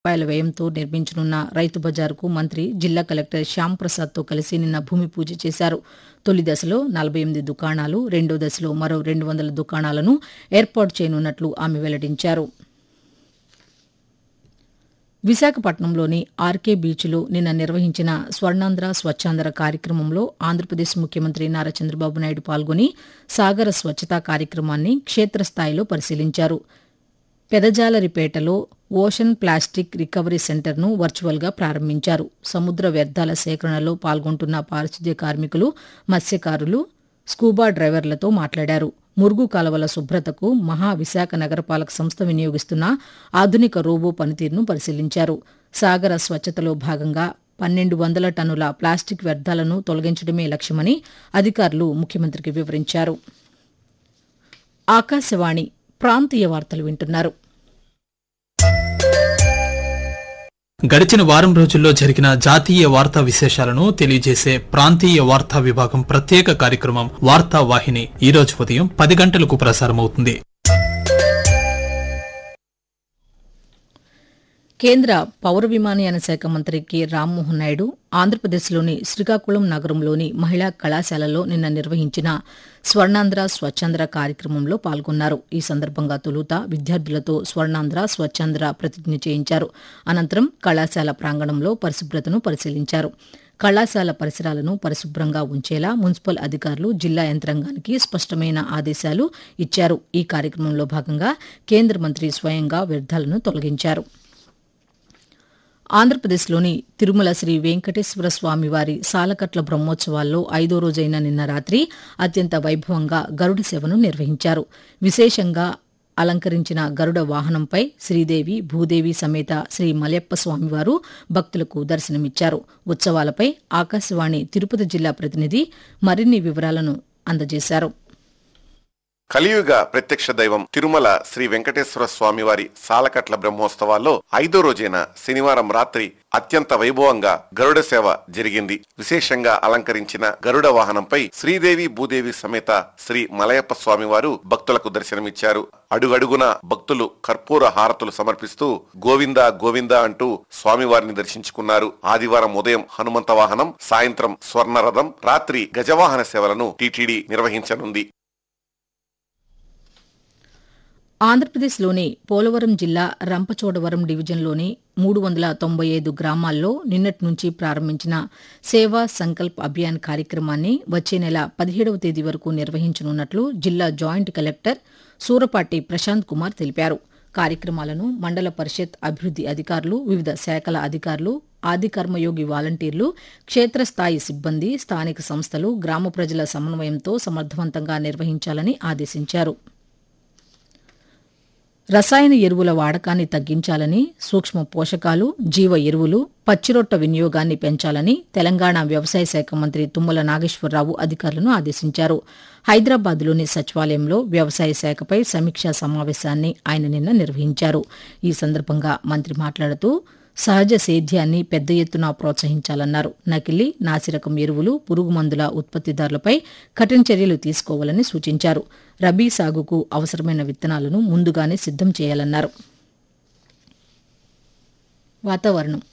రూపాయల వ్యయంతో నిర్మించనున్న రైతు బజారుకు మంత్రి జిల్లా కలెక్టర్ శ్యామ్ ప్రసాద్తో కలిసి నిన్న భూమి పూజ చేశారు తొలి దశలో నలభై ఎనిమిది దుకాణాలు రెండో దశలో మరో రెండు వందల దుకాణాలను ఏర్పాటు చేయనున్నట్లు ఆమె వెల్లడించారు విశాఖపట్నంలోని ఆర్కే బీచ్లో నిన్న నిర్వహించిన స్వర్ణాంధ్ర స్వచ్ఛాంధ్ర కార్యక్రమంలో ఆంధ్రప్రదేశ్ ముఖ్యమంత్రి నారా చంద్రబాబు నాయుడు పాల్గొని సాగర స్వచ్ఛతా కార్యక్రమాన్ని క్షేత్రస్థాయిలో పరిశీలించారు పెదజాలరిపేటలో ఓషన్ ప్లాస్టిక్ రికవరీ సెంటర్ను వర్చువల్గా ప్రారంభించారు సముద్ర వ్యర్థాల సేకరణలో పాల్గొంటున్న పారిశుద్ధ్య కార్మికులు మత్స్యకారులు స్కూబా డ్రైవర్లతో మాట్లాడారు మురుగు కాలువల శుభ్రతకు మహా విశాఖ నగరపాలక సంస్థ వినియోగిస్తున్న ఆధునిక రోబో పనితీరును పరిశీలించారు సాగర స్వచ్ఛతలో భాగంగా పన్నెండు వందల టన్నుల ప్లాస్టిక్ వ్యర్థాలను తొలగించడమే లక్ష్యమని అధికారులు ముఖ్యమంత్రికి వివరించారు ఆకాశవాణి ప్రాంతీయ వార్తలు వింటున్నారు గడిచిన వారం రోజుల్లో జరిగిన జాతీయ వార్తా విశేషాలను తెలియజేసే ప్రాంతీయ వార్తా విభాగం ప్రత్యేక కార్యక్రమం వార్తా వాహిని ఈ రోజు ఉదయం పది గంటలకు ప్రసారమవుతుంది కేంద్ర పౌర విమానయాన శాఖ మంత్రి కె రామ్మోహన్ నాయుడు ఆంధ్రప్రదేశ్లోని శ్రీకాకుళం నగరంలోని మహిళా కళాశాలలో నిన్న నిర్వహించిన స్వర్ణాంధ్ర స్వచ్ఛాంధ్ర కార్యక్రమంలో పాల్గొన్నారు ఈ సందర్భంగా తొలుత విద్యార్థులతో స్వర్ణాంధ్ర స్వచ్ఛాంధ్ర ప్రతిజ్ఞ చేయించారు అనంతరం కళాశాల ప్రాంగణంలో పరిశుభ్రతను పరిశీలించారు కళాశాల పరిసరాలను పరిశుభ్రంగా ఉంచేలా మున్సిపల్ అధికారులు జిల్లా యంత్రాంగానికి స్పష్టమైన ఆదేశాలు ఇచ్చారు ఈ కార్యక్రమంలో భాగంగా కేంద్ర మంత్రి స్వయంగా వ్యర్థాలను తొలగించారు ఆంధ్రప్రదేశ్లోని తిరుమల శ్రీ వెంకటేశ్వర స్వామి వారి సాలకట్ల బ్రహ్మోత్సవాల్లో ఐదో రోజైన నిన్న రాత్రి అత్యంత వైభవంగా గరుడ సేవను నిర్వహించారు విశేషంగా అలంకరించిన గరుడ వాహనంపై శ్రీదేవి భూదేవి సమేత శ్రీ మలయప్ప స్వామివారు భక్తులకు దర్శనమిచ్చారు ఉత్సవాలపై ఆకాశవాణి తిరుపతి జిల్లా ప్రతినిధి మరిన్ని వివరాలను అందజేశారు కలియుగ ప్రత్యక్ష దైవం తిరుమల శ్రీ వెంకటేశ్వర స్వామివారి సాలకట్ల బ్రహ్మోత్సవాల్లో ఐదో రోజైన శనివారం రాత్రి అత్యంత వైభవంగా గరుడ సేవ జరిగింది విశేషంగా అలంకరించిన గరుడ వాహనంపై శ్రీదేవి భూదేవి సమేత శ్రీ మలయప్ప స్వామివారు భక్తులకు దర్శనమిచ్చారు అడుగడుగున భక్తులు కర్పూర హారతులు సమర్పిస్తూ గోవింద గోవింద అంటూ స్వామివారిని దర్శించుకున్నారు ఆదివారం ఉదయం హనుమంత వాహనం సాయంత్రం స్వర్ణరథం రాత్రి గజవాహన సేవలను టీటీడీ నిర్వహించనుంది ఆంధ్రప్రదేశ్లోని పోలవరం జిల్లా రంపచోడవరం డివిజన్లోని మూడు వందల తొంభై ఐదు గ్రామాల్లో నిన్నటి నుంచి ప్రారంభించిన సేవా సంకల్ప్ అభియాన్ కార్యక్రమాన్ని వచ్చే నెల పదిహేడవ తేదీ వరకు నిర్వహించనున్నట్లు జిల్లా జాయింట్ కలెక్టర్ సూరపాటి ప్రశాంత్ కుమార్ తెలిపారు కార్యక్రమాలను మండల పరిషత్ అభివృద్ది అధికారులు వివిధ శాఖల అధికారులు ఆది కర్మయోగి వాలంటీర్లు క్షేత్రస్థాయి సిబ్బంది స్థానిక సంస్థలు గ్రామ ప్రజల సమన్వయంతో సమర్థవంతంగా నిర్వహించాలని ఆదేశించారు రసాయన ఎరువుల వాడకాన్ని తగ్గించాలని సూక్ష్మ పోషకాలు జీవ ఎరువులు పచ్చిరొట్ట వినియోగాన్ని పెంచాలని తెలంగాణ వ్యవసాయ శాఖ మంత్రి తుమ్మల నాగేశ్వరరావు అధికారులను ఆదేశించారు హైదరాబాద్లోని సచివాలయంలో వ్యవసాయ శాఖపై సమీక్షా సమావేశాన్ని ఆయన నిన్న నిర్వహించారు ఈ సందర్భంగా మంత్రి మాట్లాడుతూ సహజ సేద్యాన్ని పెద్ద ఎత్తున ప్రోత్సహించాలన్నారు నకిలీ నాసిరకం ఎరువులు పురుగు మందుల ఉత్పత్తిదారులపై కఠిన చర్యలు తీసుకోవాలని సూచించారు రబీ సాగుకు అవసరమైన విత్తనాలను ముందుగానే సిద్దం చేయాలన్నారు వాతావరణం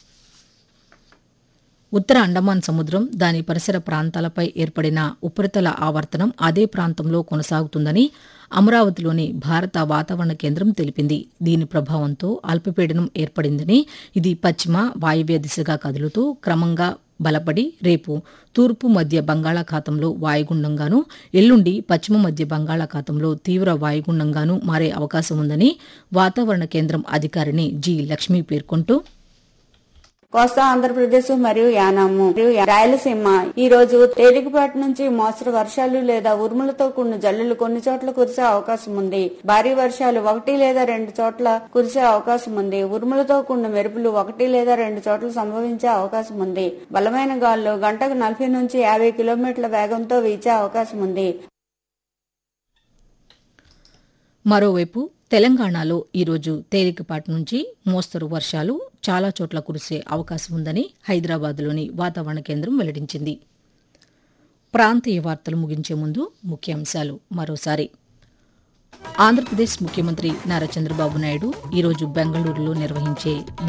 ఉత్తర అండమాన్ సముద్రం దాని పరిసర ప్రాంతాలపై ఏర్పడిన ఉపరితల ఆవర్తనం అదే ప్రాంతంలో కొనసాగుతుందని అమరావతిలోని భారత వాతావరణ కేంద్రం తెలిపింది దీని ప్రభావంతో అల్పపీడనం ఏర్పడిందని ఇది పశ్చిమ వాయువ్య దిశగా కదులుతూ క్రమంగా బలపడి రేపు తూర్పు మధ్య బంగాళాఖాతంలో వాయుగుండంగాను ఎల్లుండి పశ్చిమ మధ్య బంగాళాఖాతంలో తీవ్ర వాయుగుండంగాను మారే అవకాశం ఉందని వాతావరణ కేంద్రం అధికారిని జి లక్ష్మి పేర్కొంటూ కోస్తా ఆంధ్రప్రదేశ్ మరియు యానాము మరియు రాయలసీమ ఈ రోజు తేలికపాటి నుంచి మోస్తరు వర్షాలు లేదా ఉరుములతో కూడిన జల్లులు కొన్ని చోట్ల కురిసే అవకాశం ఉంది భారీ వర్షాలు ఒకటి లేదా రెండు చోట్ల కురిసే అవకాశం ఉంది ఉరుములతో కూడిన మెరుపులు ఒకటి లేదా రెండు చోట్ల సంభవించే అవకాశం ఉంది బలమైన గాలులు గంటకు నలభై నుంచి యాభై కిలోమీటర్ల వేగంతో వీచే అవకాశం ఉంది మరోవైపు తెలంగాణలో ఈరోజు తేలికపాటి నుంచి మోస్తరు వర్షాలు చాలా చోట్ల కురిసే అవకాశం ఉందని హైదరాబాద్లోని వాతావరణ కేంద్రం వెల్లడించింది ప్రాంతీయ వార్తలు ముగించే ముందు ముఖ్యాంశాలు మరోసారి ఆంధ్రప్రదేశ్ ముఖ్యమంత్రి నారా చంద్రబాబు నాయుడు ఈరోజు బెంగళూరులో నిర్వహించే